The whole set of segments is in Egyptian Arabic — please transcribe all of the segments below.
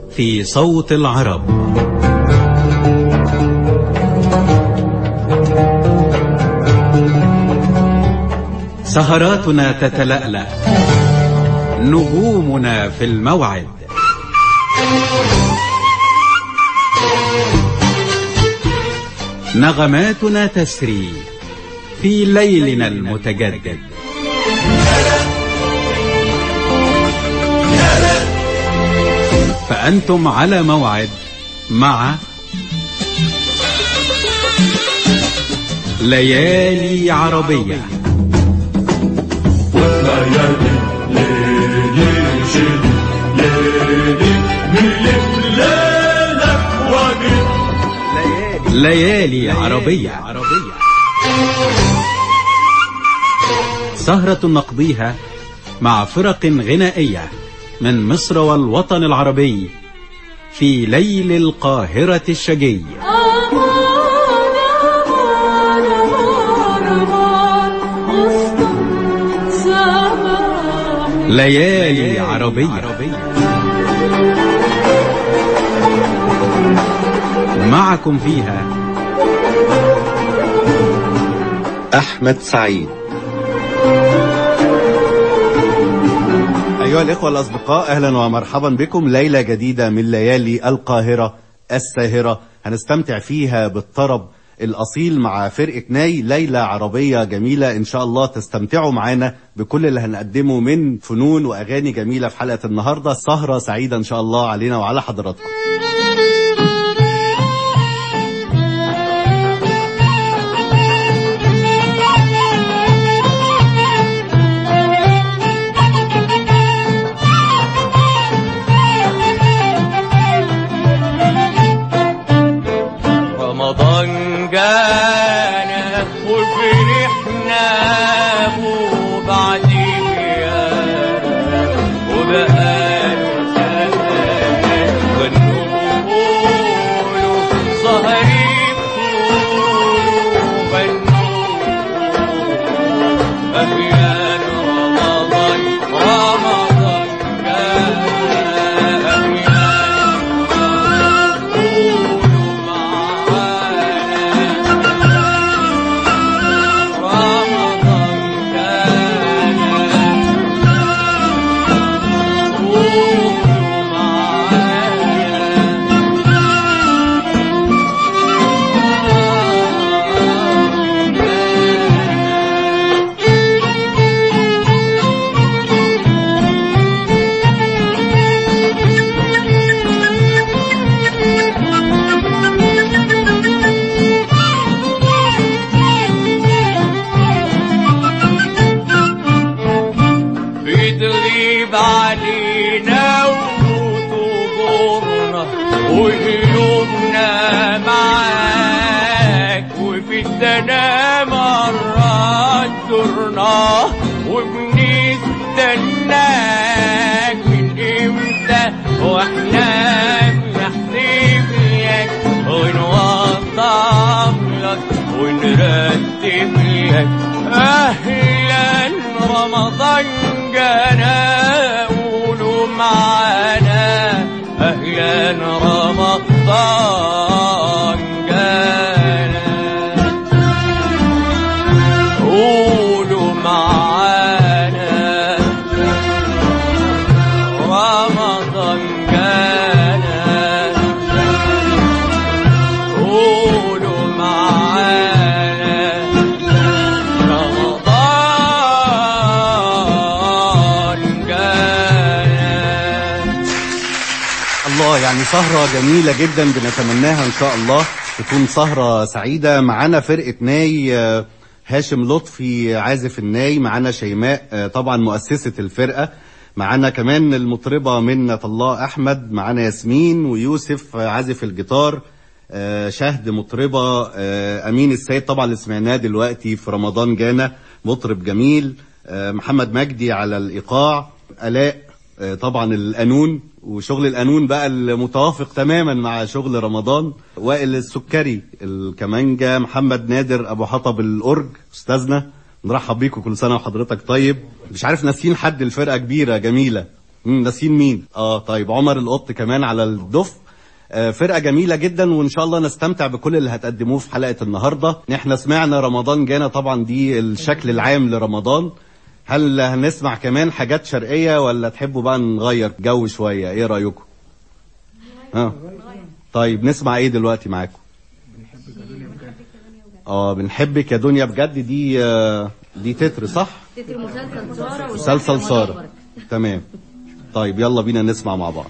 في صوت العرب سهراتنا تتلألأ نجومنا في الموعد نغماتنا تسري في ليلنا المتجدد فأنتم على موعد مع ليالي عربية ليالي عربية سهرة نقضيها مع فرق غنائية من مصر والوطن العربي في ليل القاهرة الشجي ليالي عربية معكم فيها أحمد سعيد أيها الإخوة الأصدقاء أهلا ومرحبا بكم ليلة جديدة من ليالي القاهرة الساهرة هنستمتع فيها بالطرب الأصيل مع فرقة ناي ليلة عربية جميلة إن شاء الله تستمتعوا معنا بكل اللي هنقدمه من فنون وأغاني جميلة في حلقة النهاردة سهرة سعيدة إن شاء الله علينا وعلى حضراتكم رمضان جانا وفرحنا وبعد غياب وبقاله سنة ونقولوا سهرين أبيان رمضان رمضان جانا أبيان قولوا معانا رمضان كان قولوا معانا بتغيب علينا وتغورنا وهيومنا معاك وفي الدنا مرات زرنا وبنستناك من امتى واحنا بنحسب لك ونوضب لك ونرتب لك اهلا رمضان جانا قولوا معانا اهلا رمضان جانا قولوا معانا رمضان جانا قولوا معانا رمضان جانا الله يعني سهرة جميلة جدا بنتمناها إن شاء الله تكون سهرة سعيدة معانا فرقة ناي آه، هاشم لطفي عازف الناي معانا شيماء آه، طبعا مؤسسة الفرقة معانا كمان المطربة منة الله أحمد معانا ياسمين ويوسف آه، عازف الجيتار آه، شهد مطربة آه، أمين السيد طبعا اللي سمعناه دلوقتي في رمضان جانا مطرب جميل آه، محمد مجدي على الإيقاع آلاء آه، طبعا القانون وشغل القانون بقى المتوافق تماما مع شغل رمضان وائل السكري الكمانجا محمد نادر ابو حطب الاورج استاذنا نرحب بيكم كل سنه وحضرتك طيب مش عارف ناسيين حد الفرقه كبيره جميله مم، ناسين مين اه طيب عمر القط كمان على الدف آه، فرقة جميلة جدا وإن شاء الله نستمتع بكل اللي هتقدموه في حلقة النهاردة احنا سمعنا رمضان جانا طبعا دي الشكل العام لرمضان هل هنسمع كمان حاجات شرقية ولا تحبوا بقى نغير جو شوية ايه رأيكم ها طيب نسمع ايه دلوقتي معاكم اه بنحبك يا دنيا بجد دي آه، دي تتر صح تتر مسلسل سارة مسلسل سارة تمام طيب يلا بينا نسمع مع بعض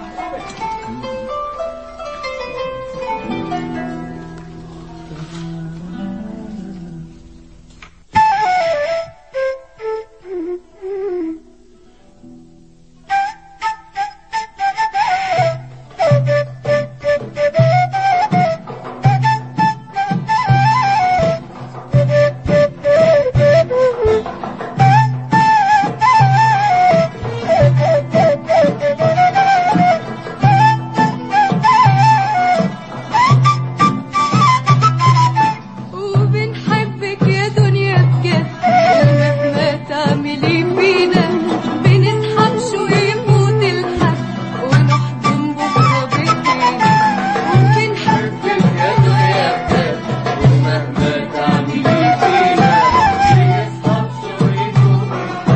وبنحبك يا دنيا بجد مهما تعملي فينا بنسحب شو يموت الحد ونحضن بكره بايدينا وبنحبك يا دنيا بجد مهما تعملي فينا بنسحب شو يموت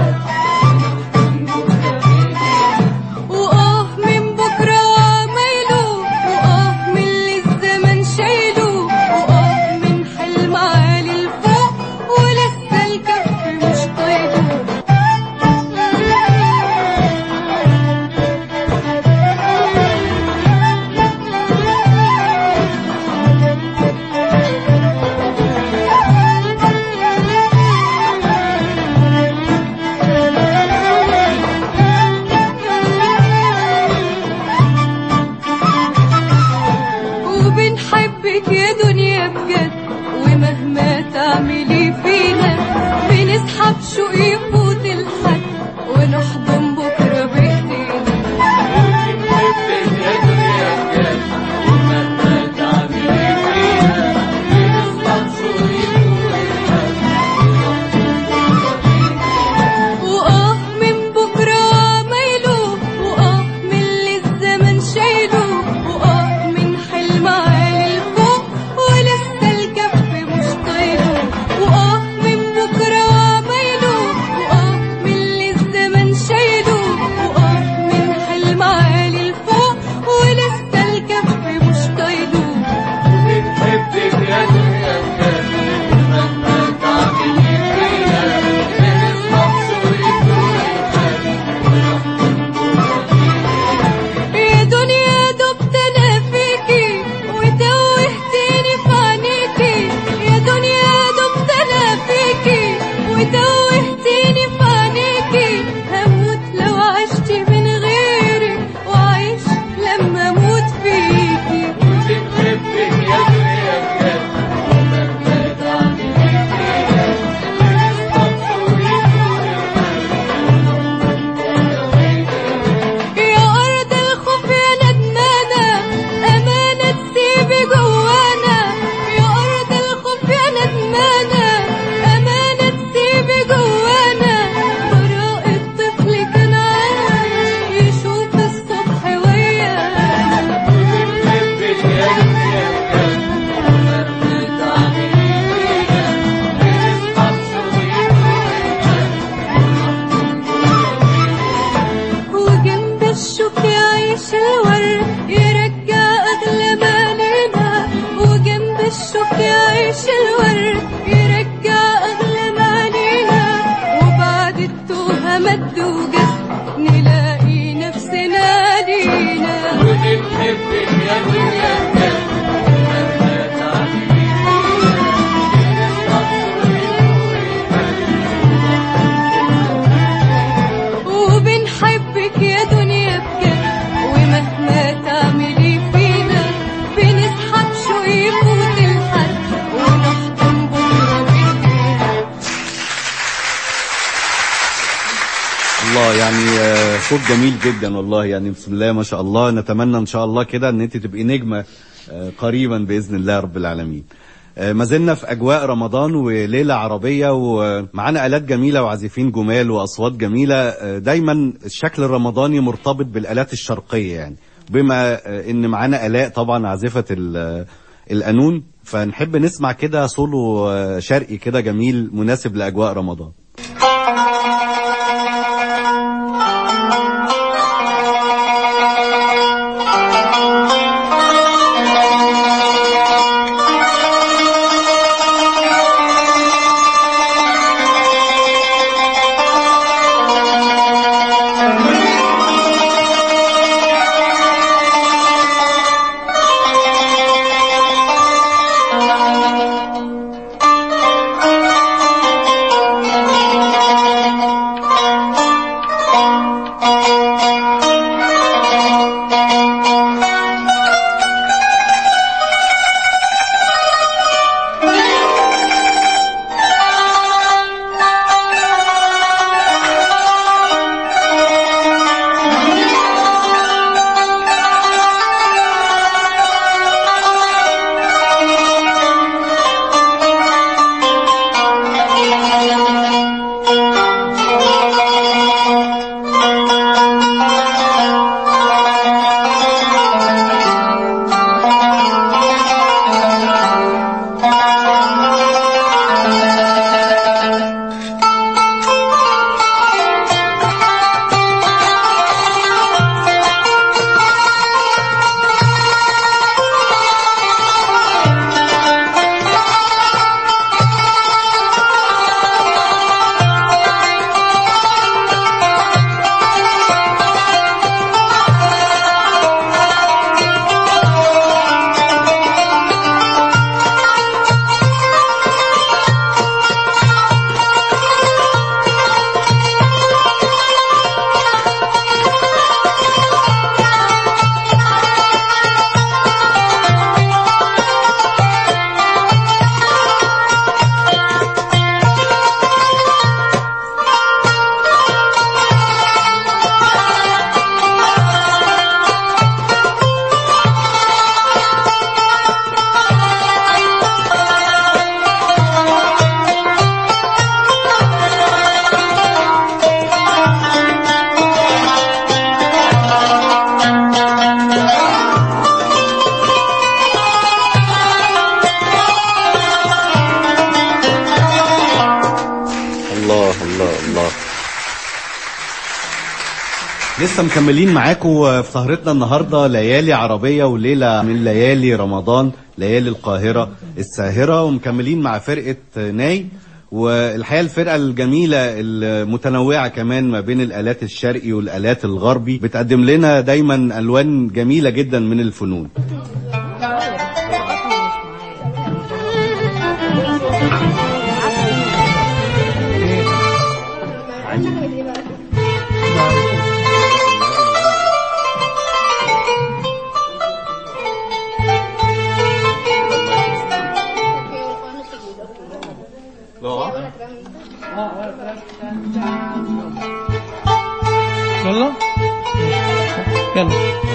وآه من بكرة عمايله وآه من اللي الزمن شايله وآه من حلم عالي لفوق ولسه الكف مش طايله وبنحبك يا دنيا بجد ومهما تعملي فينا بنسحب شو يفوت الحد ونحضن بكره بايدينا بنحبك يا دنيا بجد ومهما تعملي فينا بنسحب شو يموت وآه من بكرة عمايله وآه من اللي الزمن شايله وآه من حلم عالي لفوق ولسه الكف مش طايله وآه من بكرة عمايله وآه من اللي الزمن شايله وآه من حلم عالي لفوق ولسه الكف مش طايله بنحبك يا دنيا بجد ومهما تعملي فينا بنسحب شو يموت يا دنيا دبت انا فيكي وتوهتيني في عينيكي يا دنيا دبت انا فيكي وتوهتيني في عينيكي هموت لو عشت من غيرك وعيش لما اموت فيكي بنحبك يا دنيا بجد ومهما تعملي فينا بنسحب شو يا أرض الخوف يا ندمانة أمانة تسيبي جوانا يا أرض الخوف يا ندمانة أمانة تسيبي جوانا براءة طفل كان عايش يشوف الصبح ويانا بنحبك يا دنيا بجد ومهما تعملي فينا بنسحب شو وجنب الشوك يعيش الورد يرجع أغلى ما لنا وجنب الشوك يعيش الورد يرجع أغلى ما لنا وبعد التوهة مد وجس نلاقي نفسنا لينا بنحبك يا دنيا بجد ومهما تعملي وبنحبك يا دنيا بجد ومهما تعملي فينا بنسحب شو يفوت الحد ونحضن بكرة بايدينا الله يعني آه، صوت جميل جدا والله يعني بسم الله ما شاء الله نتمنى ان شاء الله كده ان انت تبقي نجمة آه، قريبا باذن الله رب العالمين آه، ما زلنا في اجواء رمضان وليله عربيه ومعانا الات جميله وعازفين جمال واصوات جميله آه، دايما الشكل الرمضاني مرتبط بالالات الشرقيه يعني بما آه، ان معانا الاء طبعا عازفه ال- القانون فنحب نسمع كده سولو آه، شرقي كده جميل مناسب لاجواء رمضان الله الله الله لسه مكملين معاكم في سهرتنا النهارده ليالي عربيه وليله من ليالي رمضان ليالي القاهره الساهره ومكملين مع فرقه ناي والحقيقه الفرقه الجميله المتنوعه كمان ما بين الالات الشرقي والالات الغربي بتقدم لنا دايما الوان جميله جدا من الفنون يلا يلا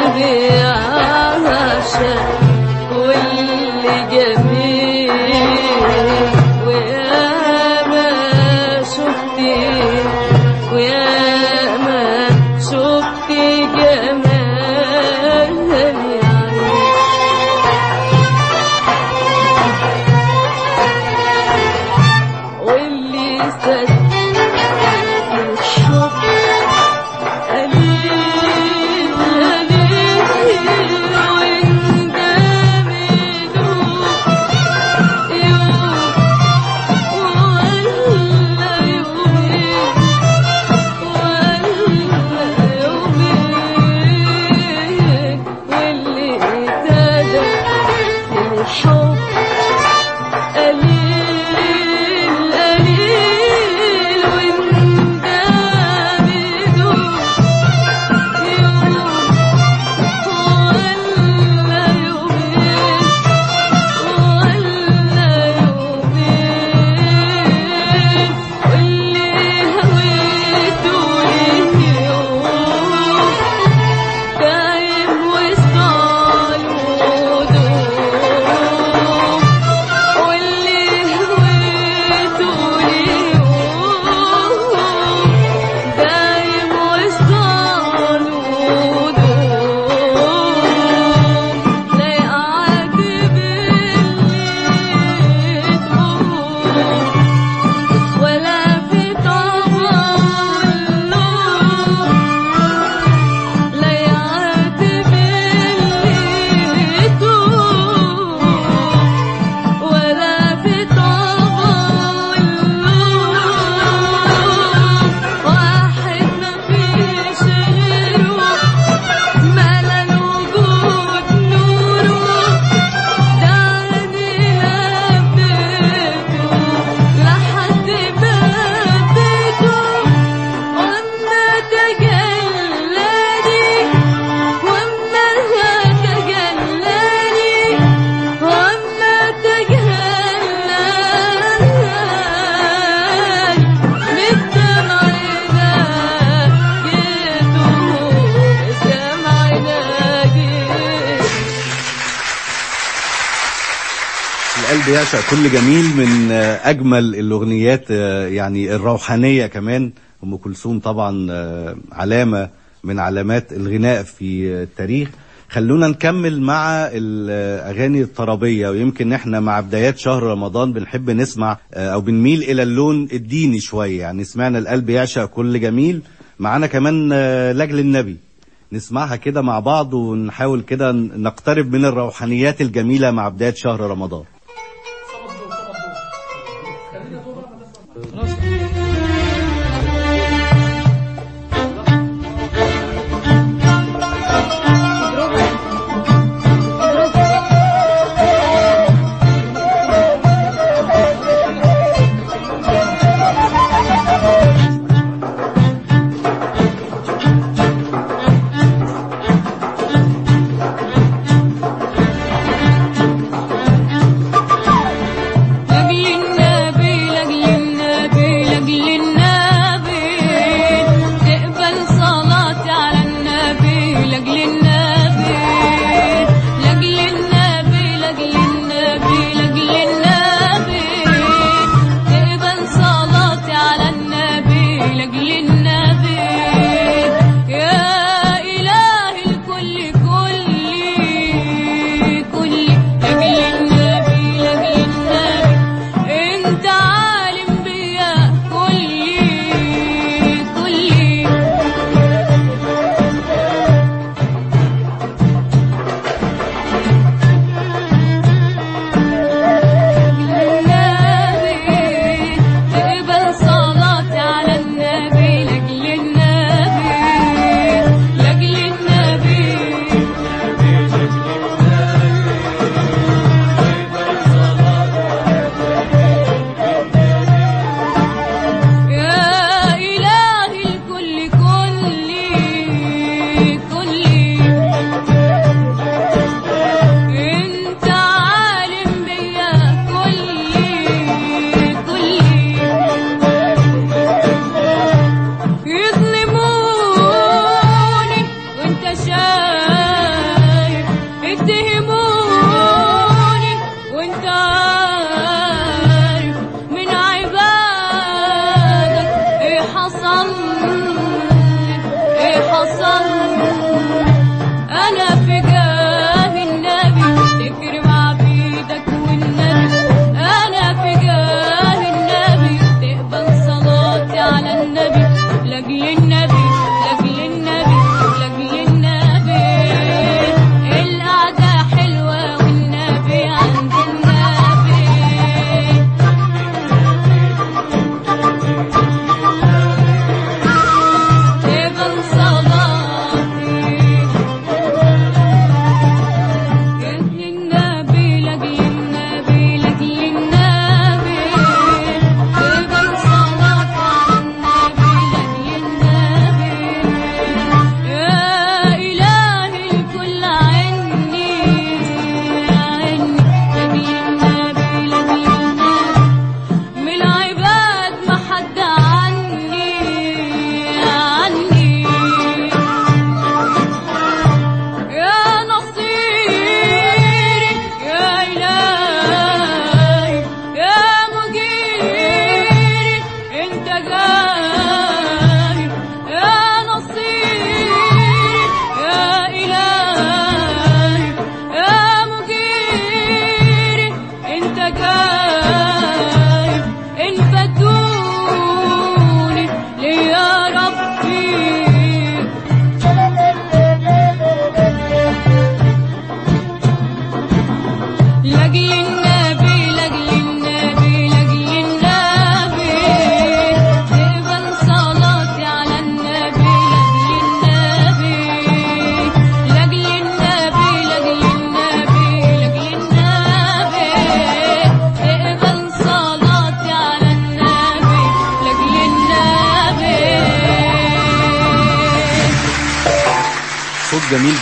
قلبي عاشق واللي جميل ويا ما شفتي ويا ما شفتي جمال يعني واللي صدق الحب قليل قليل وإن جامله يوم ولا يومين ولا يومين واللي ابتدى الحب قليل قليل وإن جامله يوم ولا يومين ولا يومين واللي هويته اليوم دايم وسط الودود واللي هويته اليوم دايم وسط الودود لا يعاتب اللي تقول ولا في طبله لا يعاتب اللي تقول ولا في طبله واحد ما فيش غيره ملا الوجود نوره دعني هبته لحد ما اديته واما تجلاني واما تجلاني واما تجلاني بالدمع ناجيته بالدمع ناجيته القلب يعشق كل جميل من آه، اجمل الاغنيات آه، يعني الروحانيه كمان ام كلثوم طبعا آه، علامه من علامات الغناء في التاريخ خلونا نكمل مع الاغاني الطربيه ويمكن احنا مع بدايات شهر رمضان بنحب نسمع آه، او بنميل الى اللون الديني شويه يعني سمعنا القلب يعشق كل جميل معانا كمان آه، لاجل النبي نسمعها كده مع بعض ونحاول كده نقترب من الروحانيات الجميله مع بدايه شهر رمضان لا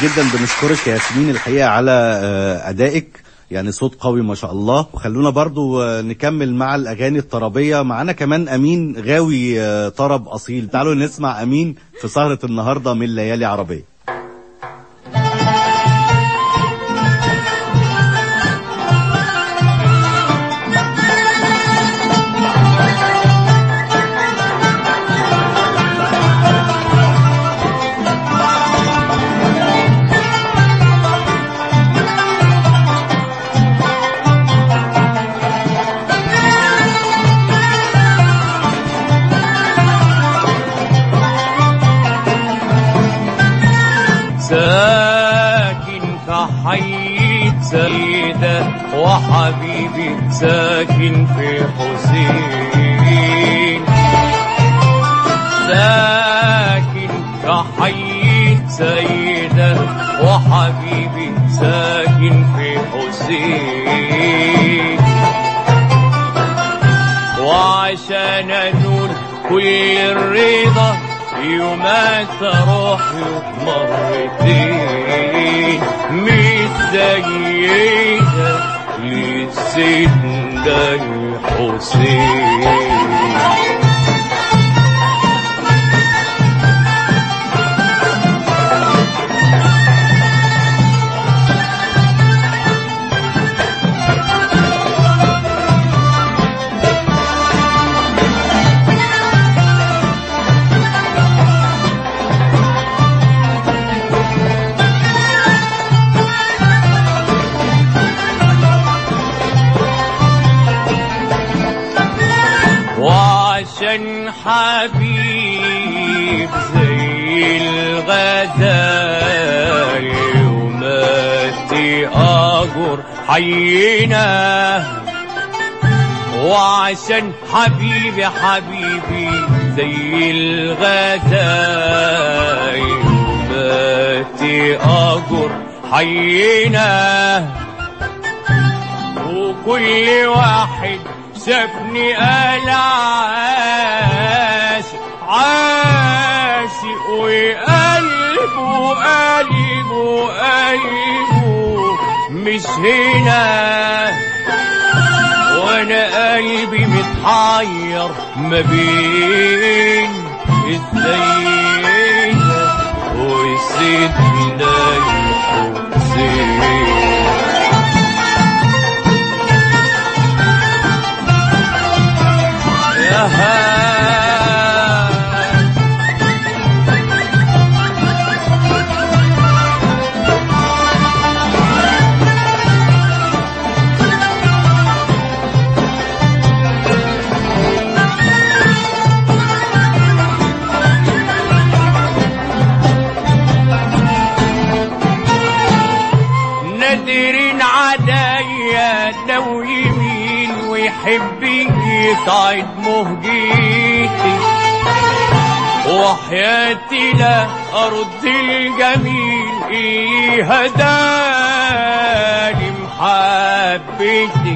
جدا بنشكرك يا ياسمين الحقيقه على آه، ادائك يعني صوت قوي ما شاء الله وخلونا برضو آه، نكمل مع الاغاني الطربيه معانا كمان امين غاوي آه، طرب اصيل تعالوا نسمع امين في سهره النهارده من ليالي عربيه ساكن كحي سيدة وحبيبي ساكن في حسين ساكن كحي سيدة وحبيبي ساكن في حسين وعشان انول كل الرضا يومات روحي مرتين مش زيها لسيدنا الحسين وعشان حبيب زي الغزال وماتي أجر حينا وعشان حبيبي حبيبي زي الغزال وماتي أجر حينا وكل واحد شافني قال عاشق عاشق وقلبه قلبه قلبه مش هنا وانا قلبي متحير ما بين الزينة وسيدنا الحسين يا ها نادرين عليا لو يمين ويحب يسعد مهجتي وحياتي لا أرد الجميل إيه هداني محبتي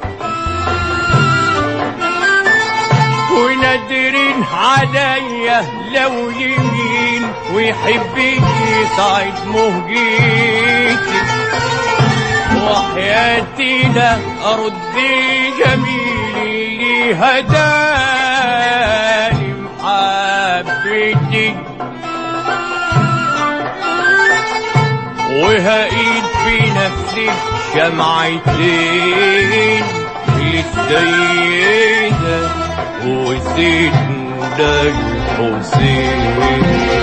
ونادرين عليا لو يمين ويحب يسعد مهجتي وحياتي لا أرد جميلي هداني محبتي وهقيد في نفسي شمعتين للسيدة وسيدنا الحسين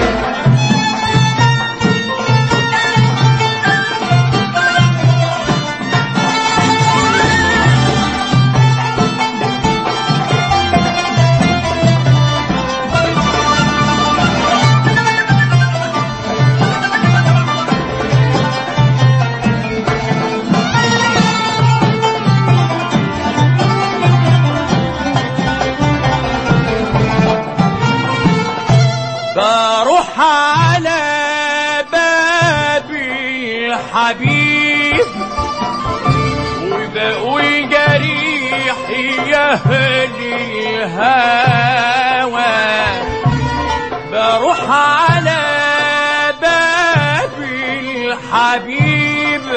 بروح على باب الحبيب وبقول جريحي يا أهل الهوى بروح على باب حبيب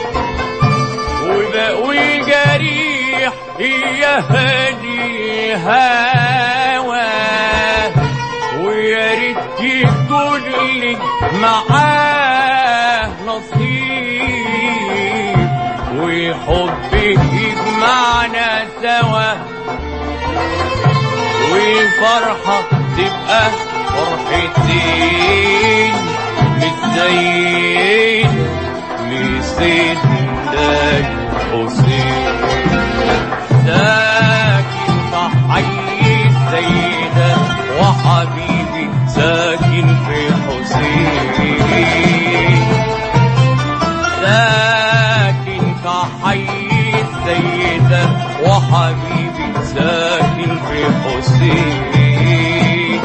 وبقوي جريح يا هدي هوى ويا ريت يكون لي معاه نصيب وحبك يجمعنا سوا وفرحة تبقى فرحتين مش زين لسيدنا الحسين ساكن في حي السيدة وحبيبي ساكن في حسين ساكن في حي السيدة وحبيبي ساكن في حسين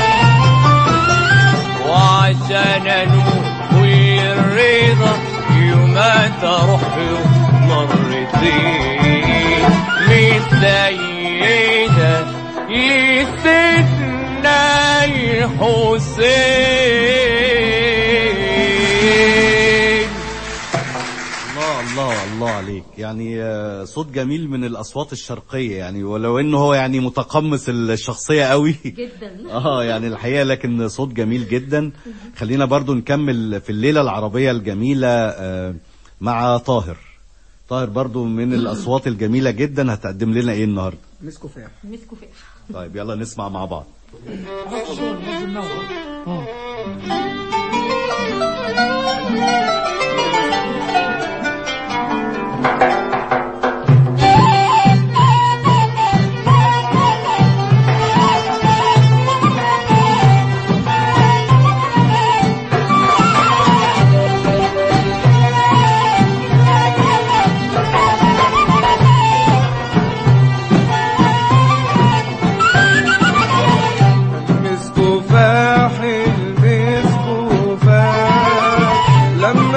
وعشان انوب والرضا يوم تروح مرتين للسيدة لسيدنا الحسين الله الله الله عليك يعني آه، صوت جميل من الاصوات الشرقيه يعني ولو انه هو يعني متقمص الشخصيه قوي جدا اه يعني الحقيقه لكن صوت جميل جدا خلينا برضو نكمل في الليله العربيه الجميله آه، مع طاهر طاهر برضو من الاصوات الجميله جدا هتقدم لنا ايه النهارده مسكوا فيها مسكوا فيها طيب يلا نسمع مع بعض لازم نوع اه مسكوا فاح المسكوا فاح لما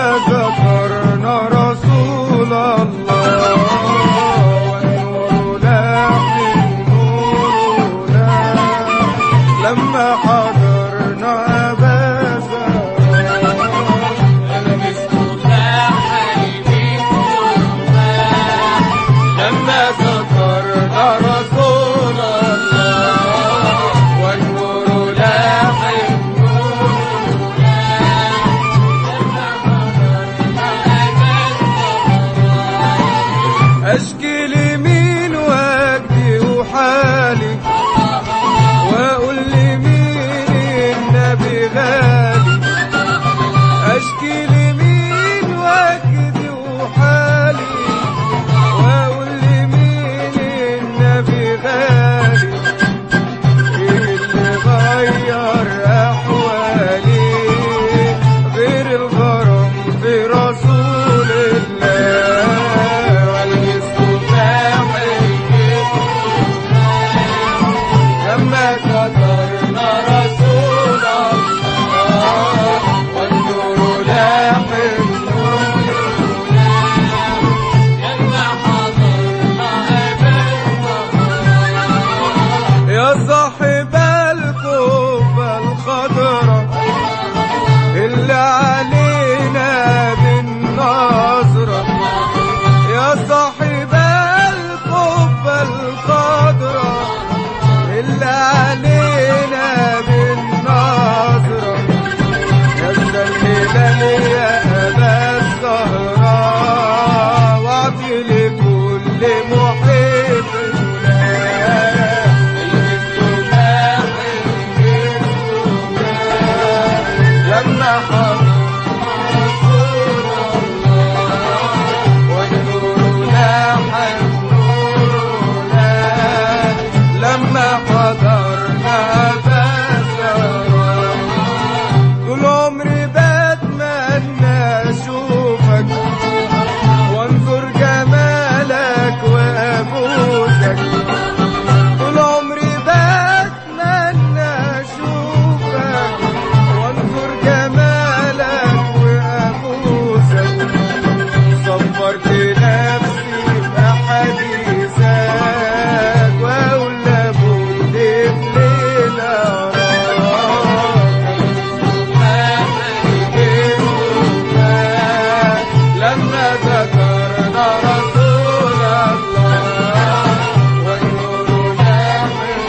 لما ذكرنا رسول الله والنور لاح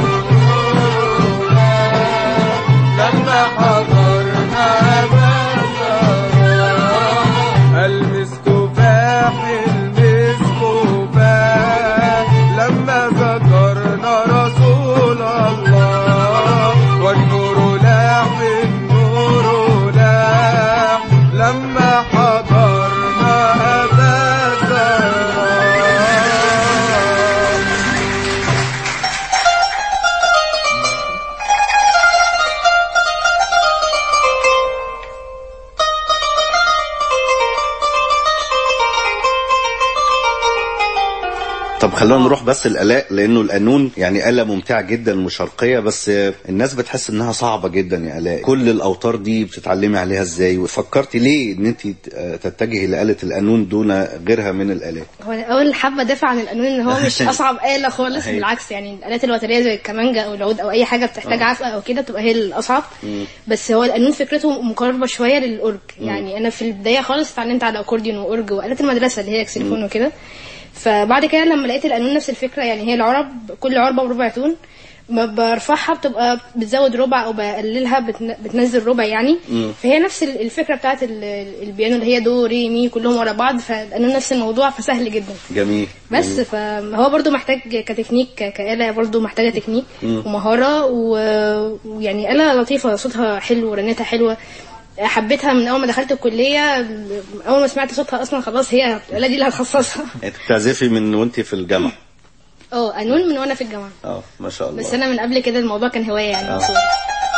لما حضرنا بزرا المسك فاح المسك فاح لما ذكرنا رسول الله والنور لاح النور لاح لما حضرنا بزرا طب خلونا نروح بس الآلاء لأنه القانون يعني آلة ممتعة جدا وشرقية بس الناس بتحس إنها صعبة جدا يا آلاء كل الأوتار دي بتتعلمي عليها إزاي وفكرتي ليه إن أنت تتجهي لآلة القانون دون غيرها من الآلات هو أنا اول حابه ادافع عن القانون ان هو مش اصعب آلة خالص أيوة. بالعكس يعني الآلات الوتريه زي الكمانجا او العود او اي حاجه بتحتاج عزف او كده تبقى هي الاصعب بس هو القانون فكرته مقاربه شويه للاورج يعني انا في البدايه خالص اتعلمت على اكورديون واورج والات المدرسه اللي هي اكسليفون وكده فبعد كده لما لقيت القانون نفس الفكره يعني هي العرب كل عربه بربع تون ما برفعها بتبقى بتزود ربع او بقللها بتن- بتنزل ربع يعني فهي نفس ال- الفكره بتاعت ال- ال- البيانو اللي هي دو ري مي كلهم ورا بعض فالقانون نفس الموضوع فسهل جدا جميل بس فهو برضو محتاج كتكنيك ك- كآلة برضو محتاجة تكنيك ومهارة و- ويعني آلة لطيفة صوتها حلو ورنتها حلوة حبيتها من أول ما دخلت الكلية أول ما سمعت صوتها أصلا خلاص هي الآلة دي اللي هتخصصها أنت بتعزفي من وأنت في الجامعة اه قانون من وأنا في الجامعة اه ما شاء الله بس أنا من قبل كده الموضوع كان هواية يعني آه. من صغري.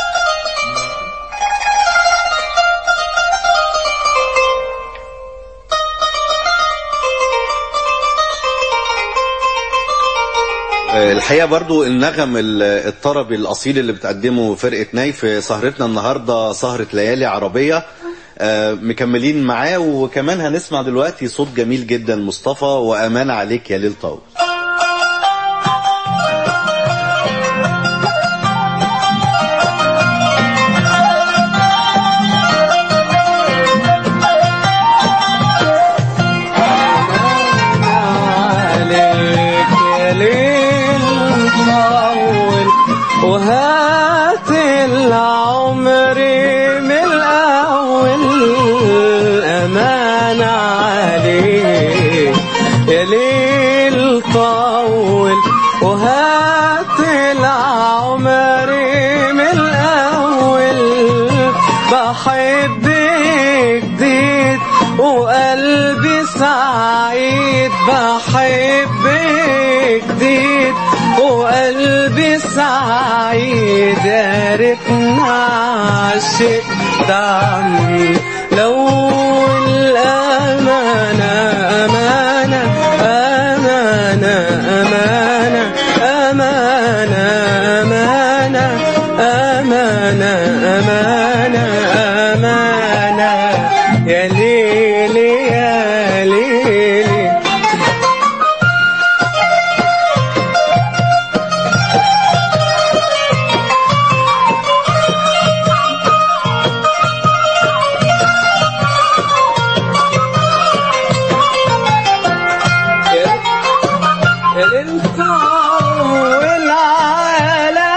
آه، الحقيقه برضو النغم ال- الطربي الاصيل اللي بتقدمه فرقه ناي في سهرتنا النهارده سهره ليالي عربيه آه، مكملين معاه وكمان هنسمع دلوقتي صوت جميل جدا مصطفى وامان عليك يا ليل طول عليك يا ليل طول وهات العمر من الأول أمان عليك يا ليل طول وهات العمر من الأول بحب جديد وقلبي سعيد بحب جديد وقلبي سعيد يا ريتنا عاشق دعم لو الأمانة أمانة أمانة أمانة أمانة أمانة أمانة أمانة أمانة يا ليلي يا ليلي الطول على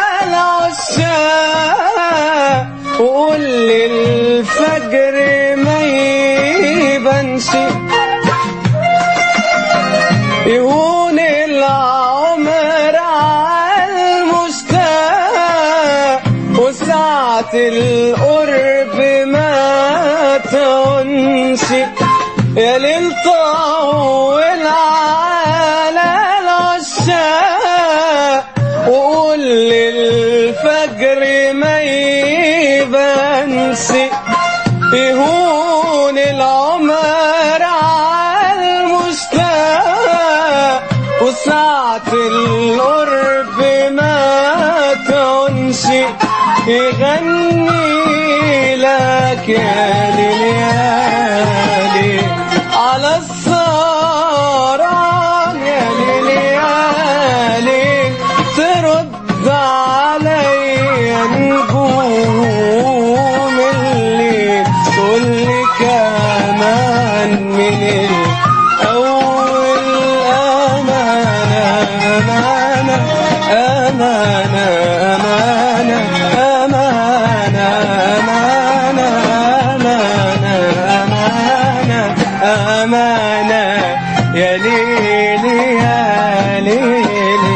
العشاق وقول للفجر ما يبانش يهون العمر على المشتاق وساعة القرب ما تنش يا ليل طول على العشاق وقول للفجر ما يبانش يهون العمر على المشتاق وساعة القرب ما تنشي يغني لك يا ليالي على السهران يا ليالي ترد عليا نجوم الليل تقول لي كمان من الأول أمانة أمانة أمانة أمانة أمانة أمانة أمانة أمانة أمانة يا ليلي يا ليلي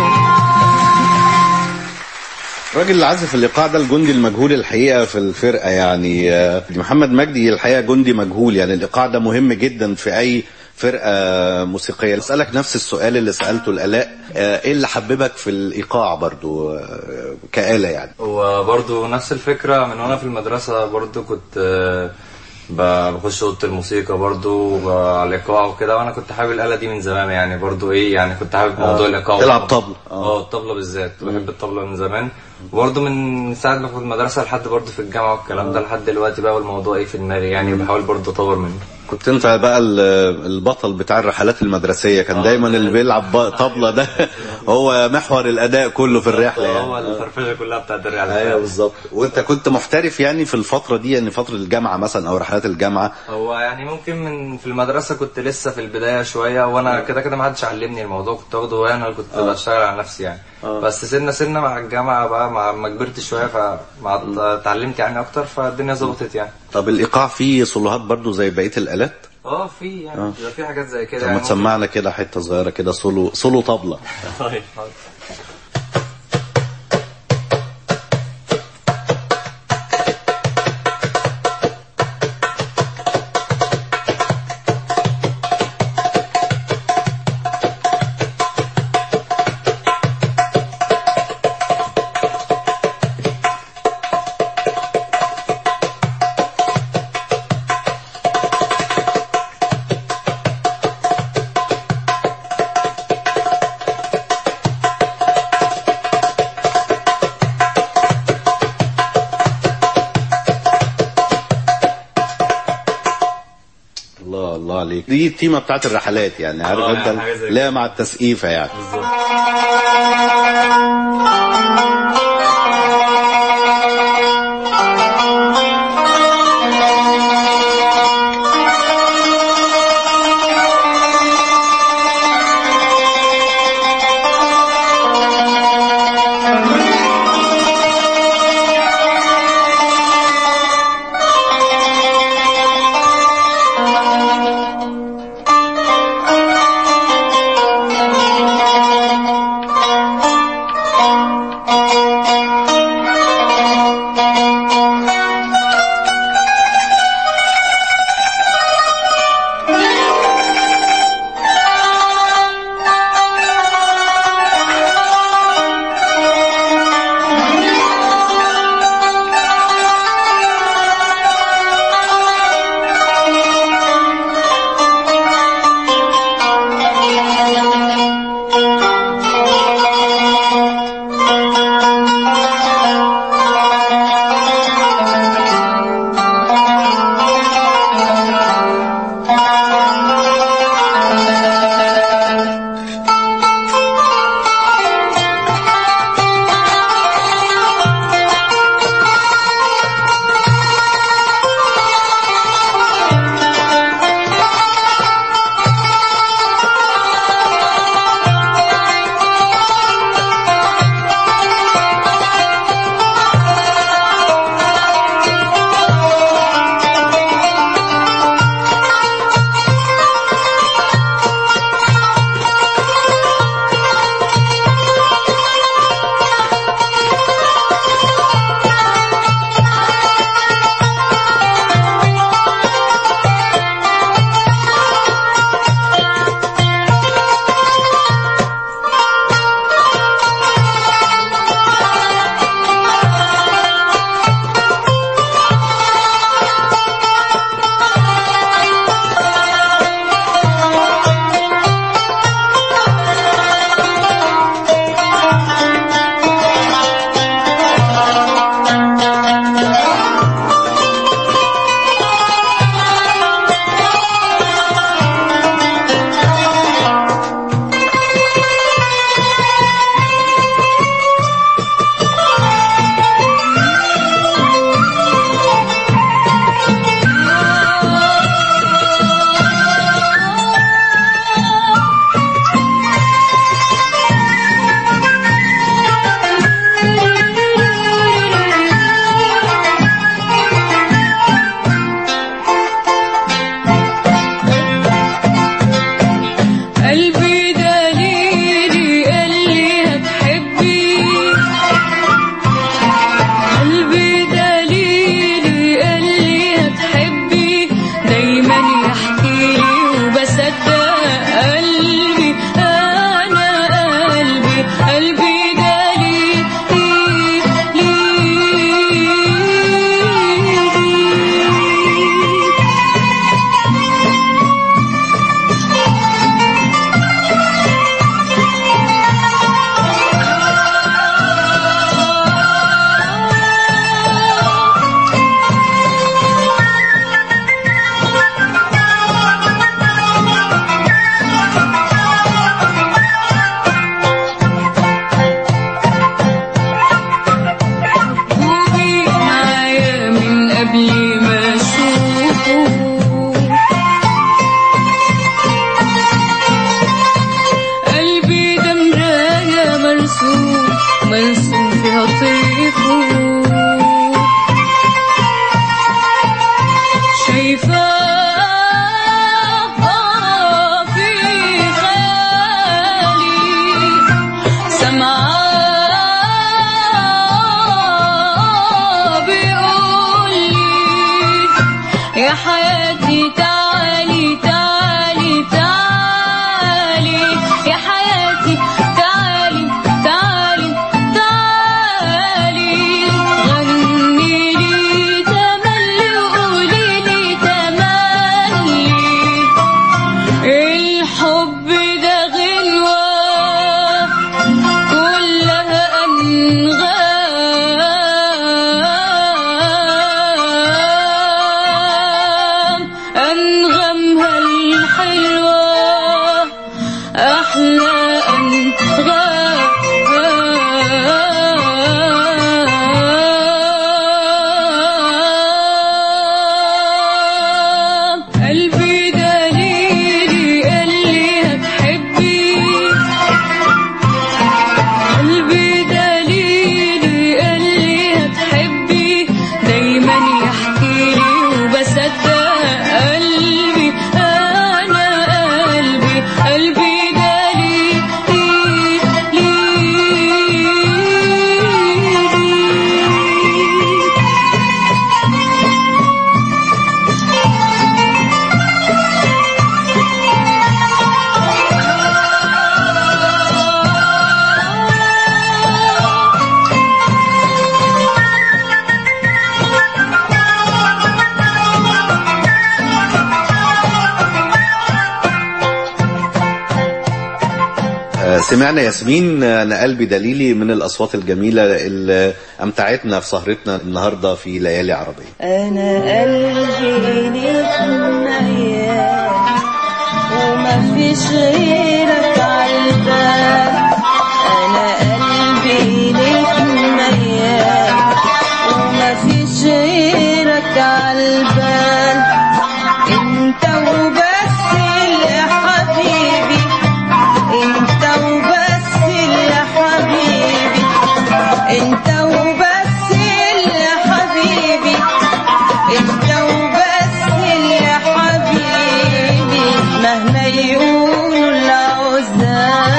الراجل اللي عازف الايقاع ده الجندي المجهول الحقيقه في الفرقه يعني آه، محمد مجدي الحقيقه جندي مجهول يعني الايقاع ده مهم جدا في اي فرقه موسيقيه اسالك نفس السؤال اللي سالته الالاء آه، ايه اللي حببك في الايقاع برضو آه، كآلة يعني وبرضه نفس الفكرة من وانا في المدرسة برضه كنت آه، ب- بخش اوضه الموسيقى برضو على الايقاع وكده وانا كنت حابب الاله دي من زمان يعني برضو ايه يعني كنت حابب موضوع الايقاع تلعب برضو. طبلة. آه. اه الطبله بالذات بحب الطبله من زمان وبرضو من ساعه ما كنت في المدرسه لحد برضو في الجامعه والكلام ده لحد دلوقتي بقى والموضوع ايه في دماغي يعني بحاول برضو اطور منه كنت انت بقى ال- البطل بتاع الرحلات المدرسيه كان دايما اللي بيلعب بقى طبله ده هو محور الاداء كله في الرحله هو يعني الفرفشه كلها بتاعت الرحله ايوه بالظبط وانت كنت محترف يعني في الفتره دي يعني فتره الجامعه مثلا او رحلات الجامعه هو يعني ممكن من في المدرسة كنت لسه في البداية شوية وانا كده كده ما حدش علمني الموضوع كنت واخده وانا اللي كنت بشتغل على نفسي يعني بس سنة سنة مع الجامعة بقى مع ما كبرت شوية فمع اتعلمت يعني اكتر فالدنيا ظبطت يعني طب الايقاع فيه صلوهات برضو زي بقيه الالات اه في يعني بيبقى في حاجات زي كده طب ما يعني تسمعنا كده حته صغيره كده سولو سولو طبله طيب حاضر. الله الله عليك دي التيمه بتاعت الرحلات يعني عارف آه، انت يعني حاجة زي لا مع التسقيفه يعني أحلى أنغام قلبي دليلي قال لي هتحبي قلبي دليلي قال لي هتحبي دايما يحكي لي وبصدق قلبي انا قلبي قلبي دليلي آه، سمعنا ياسمين آه، انا قلبي دليلي من الاصوات الجميله اللي امتعتنا في سهرتنا النهارده في ليالي عربيه انا قلبي ليك ميال وما فيش غيرك عالبال انا قلبي ليك ميال وما فيش غيرك عالبال انت وبس اللي حبيبي انت وبس اللي حبيبي انت وبس اللي حبيبي انت وبس اللي حبيبي مهما يقولوا العزال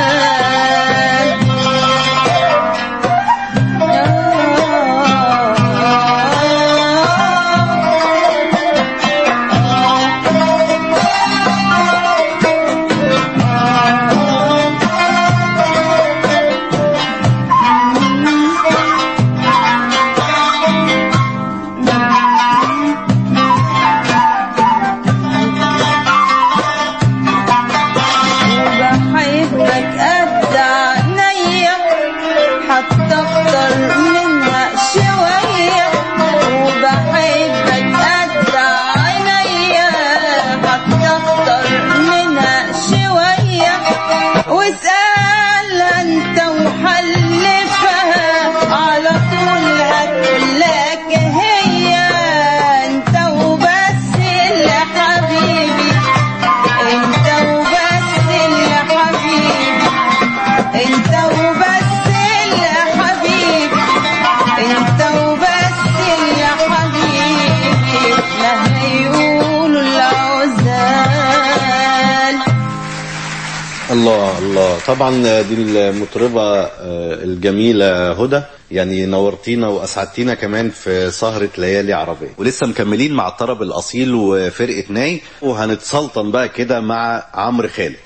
وبحبك قد عينيا حتى اكتر منها شوية وبحبك قد عينيا حتى اكتر منها شوية واسألها انت وحلفها على طول هتقولك هي انت وبس اللي حبيبي انت وبس اللي حبيبي انت وبس اللي حبيبي انت وبس اللي حبيبي مهما يقولوا العزال الله الله طبعا دي المطربة آه، الجميلة هدى يعني نورتينا وأسعدتينا كمان في سهرة ليالي عربية ولسه مكملين مع الطرب الأصيل وفرقة ناي وهنتسلطن بقى كده مع عمرو خالد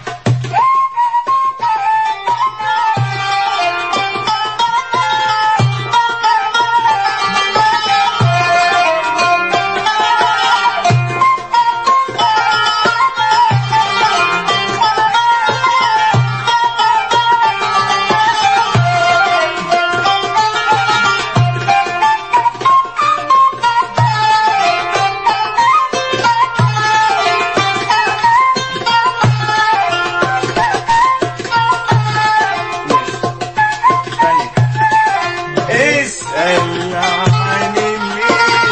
اسأل عن اللي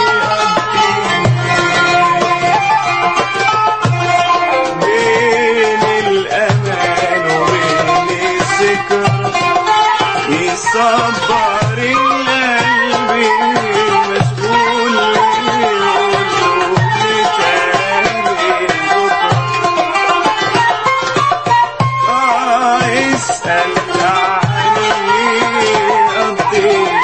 قضيت بين الأمان وبين الذكرى يصبر القلب مشغول ويقول نتقابل بكرة آه اسأل عن اللي قضيت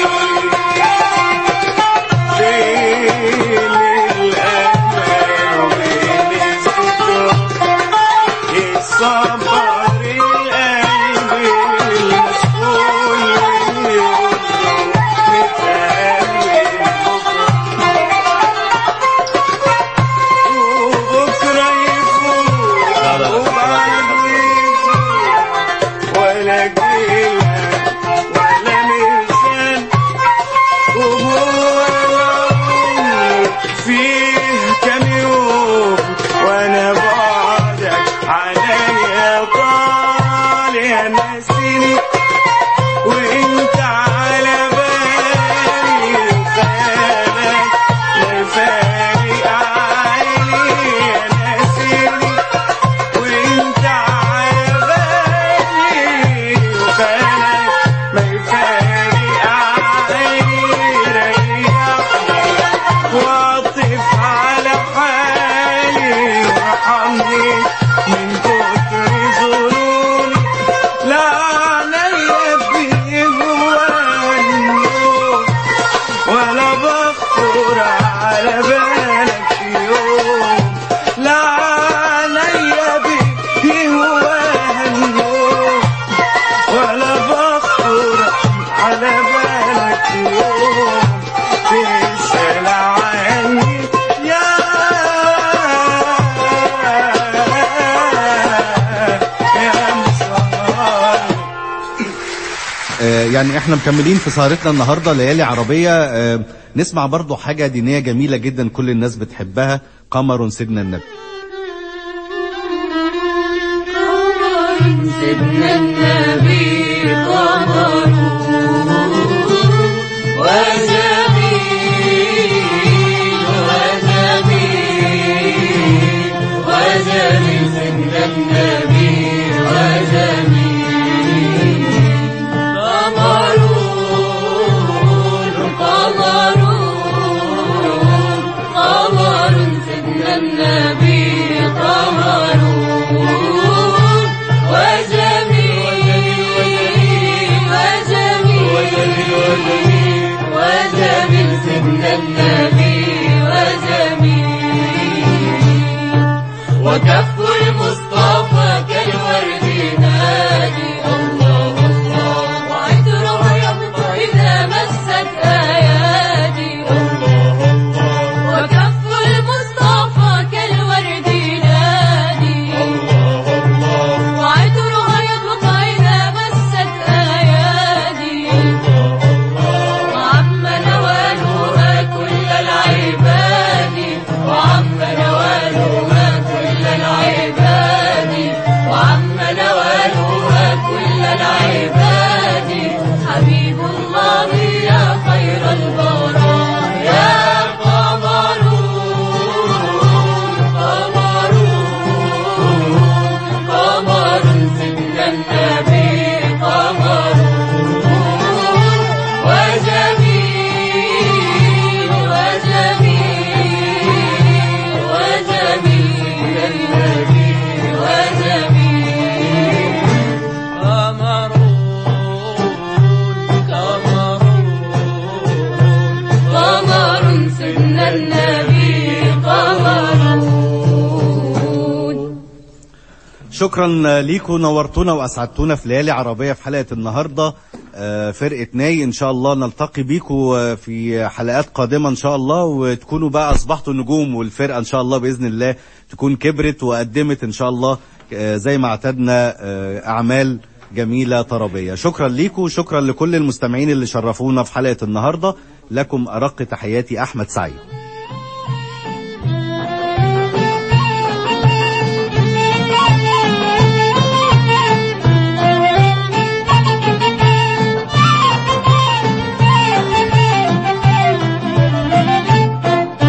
بين الأمان وبين الذكرى يصبر القلب المشغول ويقول نتقابل بكرة وبكرة يفوت وبعده يفوت ولا جيلة ولا مرسال وهو العمر فيه كم يوم وانا بعدك عليا يعني احنا مكملين في سهرتنا النهارده ليالي عربيه آه، نسمع برضو حاجه دينيه جميله جدا كل الناس بتحبها قمر سيدنا النبي سيدنا النبي قمر وجميل وجميل وجميل سيدنا النبي وجميل قمرون قمرون قمر سيدنا النبي قمرون وجميل وجميل وجميل سيدنا النبي وجميل وكف المصطفى كالورد نادي الله الله وعطره يبقى إذا مست أيادي الله الله وكف المصطفى كالورد نادي الله الله وعطره يبقى إذا مست أيادي الله الله وعم نوالها كل العباد وعم نوالها كل العباد وعم نوالها كل العباد حبيب الله يا خير البرايا قمرون قمرون قمر سيدنا النبي قمرون وجميل وجميل وجميل النبي وجميل قمر سيدنا النبي قمرون شكرا ليكم نورتونا واسعدتونا في ليالي عربيه في حلقه النهارده آه، فرقه ناي ان شاء الله نلتقي بيكم آه، في حلقات قادمه ان شاء الله وتكونوا بقى اصبحتوا نجوم والفرقه ان شاء الله باذن الله تكون كبرت وقدمت ان شاء الله آه، زي ما اعتدنا آه، اعمال جميله طربيه شكرا ليكم وشكرا لكل المستمعين اللي شرفونا في حلقه النهارده لكم ارق تحياتي احمد سعيد